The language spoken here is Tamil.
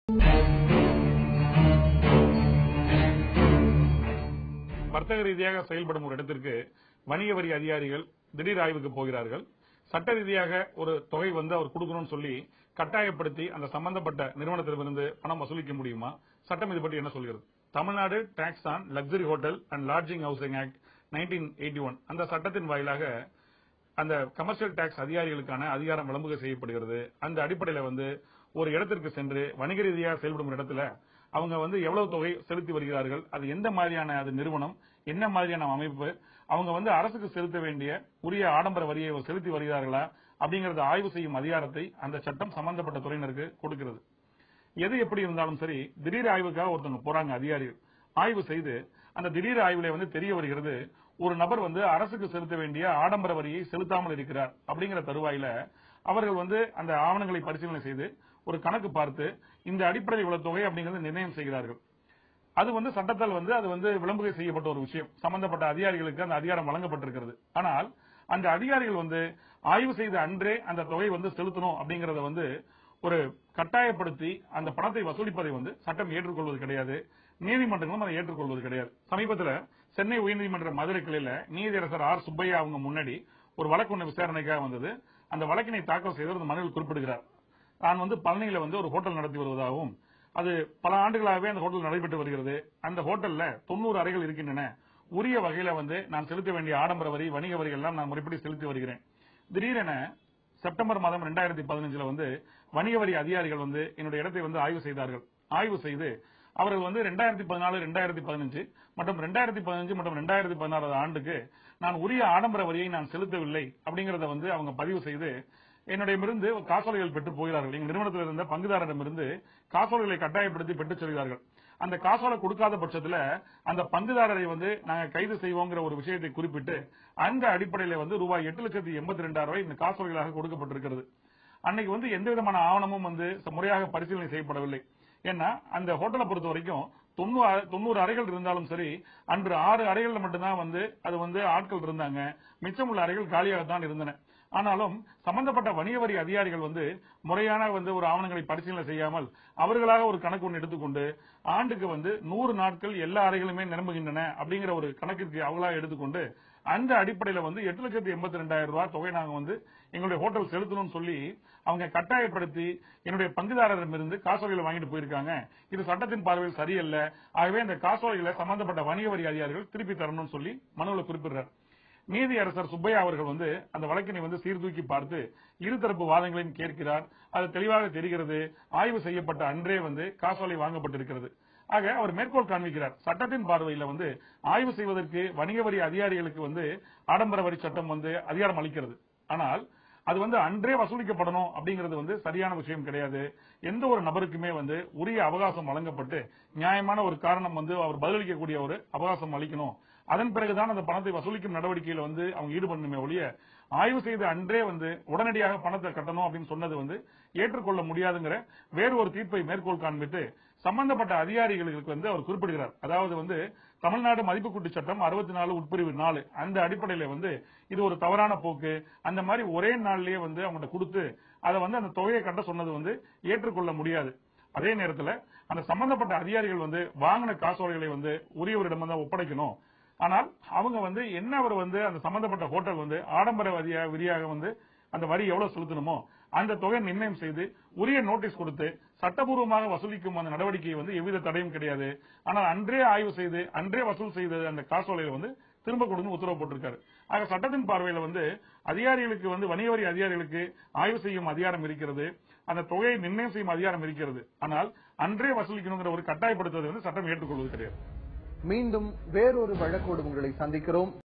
வர்த்தக ரீதியாக செயல்படும் ஒரு இடத்திற்கு வணிக வரி அதிகாரிகள் திடீர் ஆய்வுக்கு போகிறார்கள் சட்ட ரீதியாக ஒரு தொகை வந்து அவர் கொடுக்கணும்னு சொல்லி கட்டாயப்படுத்தி அந்த சம்பந்தப்பட்ட நிறுவனத்திலிருந்து பணம் வசூலிக்க முடியுமா சட்டம் இது பற்றி என்ன சொல்கிறது Tamil Nadu tax on luxury hotel and lodging housing act nineteen eighty one அந்த சட்டத்தின் வாயிலாக அந்த கமர்ஷியல் டாக்ஸ் அதிகாரிகளுக்கான அதிகாரம் விளம்புகை செய்யப்படுகிறது அந்த அடிப்படையில வந்து ஒரு இடத்திற்கு சென்று வணிக ரீதியாக செயல்படும் ஒரு இடத்துல அவங்க வந்து எவ்வளவு தொகை செலுத்தி வருகிறார்கள் அது எந்த மாதிரியான அது நிறுவனம் என்ன மாதிரியான அமைப்பு அவங்க வந்து அரசுக்கு செலுத்த வேண்டிய உரிய ஆடம்பர வரியை செலுத்தி வருகிறார்களா அப்படிங்கறத ஆய்வு செய்யும் அதிகாரத்தை அந்த சட்டம் சம்பந்தப்பட்ட துறையினருக்கு கொடுக்கிறது எது எப்படி இருந்தாலும் சரி திடீர் ஆய்வுக்காக ஒருத்தவங்க போறாங்க அதிகாரிகள் ஆய்வு செய்து அந்த திடீர் ஆய்வுல வந்து தெரிய வருகிறது ஒரு நபர் வந்து அரசுக்கு செலுத்த வேண்டிய ஆடம்பர வரியை செலுத்தாமல் இருக்கிறார் அப்படிங்கிற தருவாயில அவர்கள் வந்து அந்த ஆவணங்களை பரிசீலனை செய்து ஒரு கணக்கு பார்த்து இந்த அடிப்படையில் இவ்வளவு தொகை அப்படிங்கறது நிர்ணயம் செய்கிறார்கள் அது வந்து சட்டத்தால் வந்து அது வந்து விளம்புகை செய்யப்பட்ட ஒரு விஷயம் சம்பந்தப்பட்ட அதிகாரிகளுக்கு அந்த அதிகாரம் வழங்கப்பட்டிருக்கிறது ஆனால் அந்த அதிகாரிகள் வந்து ஆய்வு செய்த அன்றே அந்த தொகை வந்து செலுத்தணும் அப்படிங்கறத வந்து ஒரு கட்டாயப்படுத்தி அந்த பணத்தை வசூலிப்பதை வந்து சட்டம் ஏற்றுக்கொள்வது கிடையாது நீதிமன்றங்களும் அதை ஏற்றுக்கொள்வது கிடையாது சமீபத்தில் சென்னை உயர்நீதிமன்ற மதுரை கிளையில நீதியரசர் ஆர் சுப்பையா அவங்க முன்னாடி ஒரு வழக்கு ஒன்று விசாரணைக்காக வந்தது அந்த வழக்கினை தாக்கல் செய்தவர் அந்த மனுவில் குறிப்பிடுகிறார் தான் வந்து பழனியில வந்து ஒரு ஹோட்டல் நடத்தி வருவதாகவும் அது பல ஆண்டுகளாகவே அந்த ஹோட்டல் நடைபெற்று வருகிறது அந்த ஹோட்டல்ல தொண்ணூறு அறைகள் இருக்கின்றன உரிய வகையில வந்து நான் செலுத்த வேண்டிய ஆடம்பர வரி வணிக வரி எல்லாம் நான் முறைப்படி செலுத்தி வருகிறேன் திடீரென செப்டம்பர் மாதம் ரெண்டாயிரத்தி பதினஞ்சுல வந்து வணிக வரி அதிகாரிகள் வந்து என்னுடைய இடத்தை வந்து ஆய்வு செய்தார்கள் ஆய்வு செய்து அவர்கள் வந்து ரெண்டாயிரத்தி பதினாலு ரெண்டாயிரத்தி பதினஞ்சு மற்றும் ரெண்டாயிரத்தி பதினஞ்சு மற்றும் ரெண்டாயிரத்தி பதினாறு ஆண்டுக்கு நான் உரிய ஆடம்பர வரியை நான் செலுத்தவில்லை அப்படிங்கறத வந்து அவங்க பதிவு செய்து என்னிடமிருந்து காசோலைகள் பெற்று போகிறார்கள் எங்க நிறுவனத்தில் இருந்த பங்குதாரரிடமிருந்து காசோலைகளை கட்டாயப்படுத்தி பெற்றுச் செல்கிறார்கள் அந்த காசோலை கொடுக்காத பட்சத்துல அந்த பங்குதாரரை வந்து நாங்க கைது செய்வோங்கிற ஒரு விஷயத்தை குறிப்பிட்டு அந்த அடிப்படையில வந்து ரூபாய் எட்டு லட்சத்தி எண்பத்தி ரெண்டாயிரம் ரூபாய் இந்த காசோலைகளாக கொடுக்கப்பட்டிருக்கிறது அன்னைக்கு வந்து எந்த விதமான ஆவணமும் வந்து முறையாக பரிசீலனை செய்யப்படவில்லை ஏன்னா அந்த ஹோட்டலை பொறுத்த வரைக்கும் தொண்ணூறு தொண்ணூறு அறைகள் இருந்தாலும் சரி அன்று ஆறு அறைகள்ல மட்டும்தான் வந்து அது வந்து ஆட்கள் இருந்தாங்க மிச்சமுள்ள அறைகள் காலியாகத்தான் இருந்தன ஆனாலும் சம்பந்தப்பட்ட வணிக வரி அதிகாரிகள் வந்து முறையான வந்து ஒரு ஆவணங்களை பரிசீலனை செய்யாமல் அவர்களாக ஒரு கணக்கு ஒன்று எடுத்துக்கொண்டு ஆண்டுக்கு வந்து நூறு நாட்கள் எல்லா அறைகளுமே நிரம்புகின்றன அப்படிங்கிற ஒரு கணக்கிற்கு அவங்களாக எடுத்துக்கொண்டு அந்த அடிப்படையில வந்து எட்டு லட்சத்தி எண்பத்தி ரெண்டாயிரம் ரூபாய் தொகை நாங்க வந்து எங்களுடைய ஹோட்டல் செலுத்தணும்னு சொல்லி அவங்க கட்டாயப்படுத்தி என்னுடைய பங்குதாரரிடமிருந்து காசோலைகளை வாங்கிட்டு போயிருக்காங்க இது சட்டத்தின் பார்வையில் சரியல்ல ஆகவே இந்த காசோலைகளை சம்பந்தப்பட்ட வணிக வரி அதிகாரிகள் திருப்பி தரணும்னு சொல்லி மனுவில் குறிப்பிடுறார் நீதி அரசர் சுப்பையா அவர்கள் வந்து அந்த வழக்கினை வந்து சீர்தூக்கி பார்த்து இருதரப்பு வாதங்களையும் கேட்கிறார் அது தெளிவாக தெரிகிறது ஆய்வு செய்யப்பட்ட அன்றே வந்து காசோலை வாங்கப்பட்டிருக்கிறது ஆக அவர் மேற்கோள் காண்பிக்கிறார் சட்டத்தின் பார்வையில வந்து ஆய்வு செய்வதற்கு வணிக வரி அதிகாரிகளுக்கு வந்து ஆடம்பர வரி சட்டம் வந்து அதிகாரம் அளிக்கிறது ஆனால் அது வந்து அன்றே வசூலிக்கப்படணும் அப்படிங்கிறது வந்து சரியான விஷயம் கிடையாது எந்த ஒரு நபருக்குமே வந்து உரிய அவகாசம் வழங்கப்பட்டு நியாயமான ஒரு காரணம் வந்து அவர் பதிலளிக்கக்கூடிய ஒரு அவகாசம் அளிக்கணும் அதன் பிறகுதான் அந்த பணத்தை வசூலிக்கும் நடவடிக்கையில வந்து அவங்க ஈடுபடணுமே ஒழிய ஆய்வு செய்த அன்றே வந்து உடனடியாக பணத்தை கட்டணும் அப்படின்னு சொன்னது வந்து ஏற்றுக்கொள்ள முடியாதுங்கிற வேறு ஒரு தீர்ப்பை மேற்கோள் காண்பித்து சம்பந்தப்பட்ட அதிகாரிகளுக்கு வந்து அவர் குறிப்பிடுகிறார் அதாவது வந்து தமிழ்நாடு மதிப்பு கூட்டு சட்டம் அறுபத்தி நாலு உட்பிரிவு நாலு அந்த அடிப்படையில வந்து இது ஒரு தவறான போக்கு அந்த மாதிரி ஒரே நாள்லயே வந்து அவங்கள்ட்ட கொடுத்து அதை வந்து அந்த தொகையை கட்ட சொன்னது வந்து ஏற்றுக்கொள்ள முடியாது அதே நேரத்துல அந்த சம்பந்தப்பட்ட அதிகாரிகள் வந்து வாங்கின காசோலைகளை வந்து உரியவரிடம் வந்து ஒப்படைக்கணும் ஆனால் அவங்க வந்து என்ன அவர் வந்து அந்த சம்பந்தப்பட்ட ஹோட்டல் வந்து ஆடம்பர வரியா விரியாக வந்து அந்த வரி எவ்வளவு செலுத்தணுமோ அந்த தொகை நிர்ணயம் செய்து உரிய நோட்டீஸ் கொடுத்து சட்டபூர்வமாக வசூலிக்கும் அந்த நடவடிக்கை வந்து எவ்வித தடையும் கிடையாது ஆனால் அன்றே ஆய்வு செய்து அன்றே வசூல் செய்த அந்த காசோலையை வந்து திரும்ப கொடுங்க உத்தரவு போட்டிருக்காரு ஆக சட்டத்தின் பார்வையில வந்து அதிகாரிகளுக்கு வந்து வணிக வரி அதிகாரிகளுக்கு ஆய்வு செய்யும் அதிகாரம் இருக்கிறது அந்த தொகையை நிர்ணயம் செய்யும் அதிகாரம் இருக்கிறது ஆனால் அன்றே வசூலிக்கணுங்கிற ஒரு கட்டாயப்படுத்துவதை வந்து சட்டம் ஏற்றுக்கொள்வது கிடையாது மீண்டும் வேறொரு வழக்கோடு உங்களை சந்திக்கிறோம்